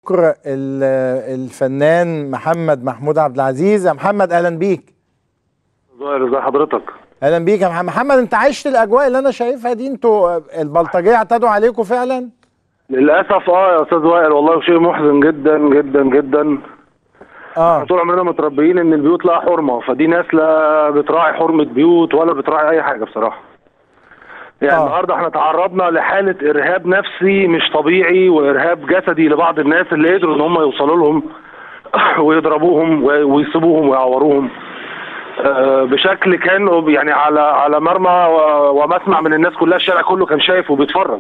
شكر ال- الفنان محمد محمود عبد العزيز يا محمد اهلا بيك ظاهر ازي حضرتك اهلا بيك يا محمد محمد انت عشت الاجواء اللي انا شايفها دي انتوا البلطجيه اعتدوا عليكم فعلا للاسف اه يا استاذ وائل والله شيء محزن جدا جدا جدا اه طول عمرنا متربيين ان البيوت لها حرمه فدي ناس لا بتراعي حرمه بيوت ولا بتراعي اي حاجه بصراحه يعني آه. النهارده احنا تعرضنا لحاله ارهاب نفسي مش طبيعي وارهاب جسدي لبعض الناس اللي قدروا ان هم يوصلوا لهم ويضربوهم و- ويسيبوهم ويعوروهم آه، بشكل كان يعني على على مرمى و- ومسمع من الناس كلها الشارع كله كان شايف وبيتفرج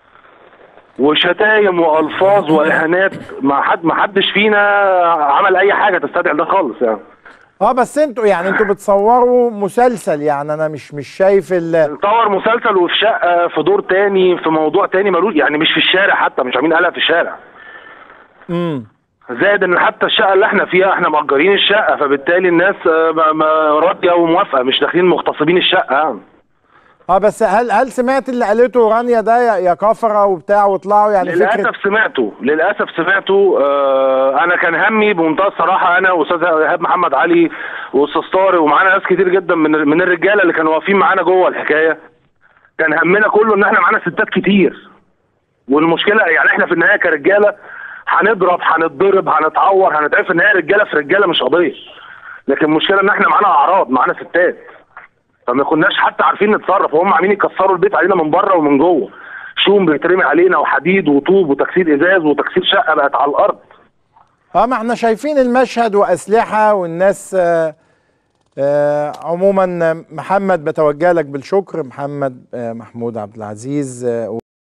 وشتايم والفاظ واهانات ما حد ما حدش فينا عمل اي حاجه تستدعي ده خالص يعني اه بس انتوا يعني انتوا بتصوروا مسلسل يعني انا مش مش شايف ال نصور مسلسل وفي شقه في دور تاني في موضوع تاني ملوش يعني مش في الشارع حتى مش عاملين قلق في الشارع امم زائد ان حتى الشقه اللي احنا فيها احنا مأجرين الشقه فبالتالي الناس آه، ما- ما راضيه وموافقه مش داخلين مغتصبين الشقه يعني اه بس هل هل سمعت اللي قالته رانيا ده يا- يا كفره وبتاع وطلعوا يعني فكره للاسف سمعته للاسف سمعته آه انا كان همي بمنتهى الصراحه انا واستاذ ايهاب محمد علي واستاذ طارق ومعانا ناس كتير جدا من من الرجاله اللي كانوا واقفين معانا جوه الحكايه كان همنا كله ان احنا معانا ستات كتير والمشكله يعني احنا في النهايه كرجاله هنضرب هنتضرب هنتعور هنتعرف في النهايه رجاله في رجاله مش قضيه لكن المشكله ان احنا معانا اعراض معانا ستات فما كناش حتى عارفين نتصرف وهم عاملين يكسروا البيت علينا من بره ومن جوه شوم بيترمي علينا وحديد وطوب وتكسير ازاز وتكسير شقه بقت على الارض اه ما احنا شايفين المشهد واسلحه والناس آه آه عموما محمد بتوجه لك بالشكر محمد آه محمود عبد العزيز آه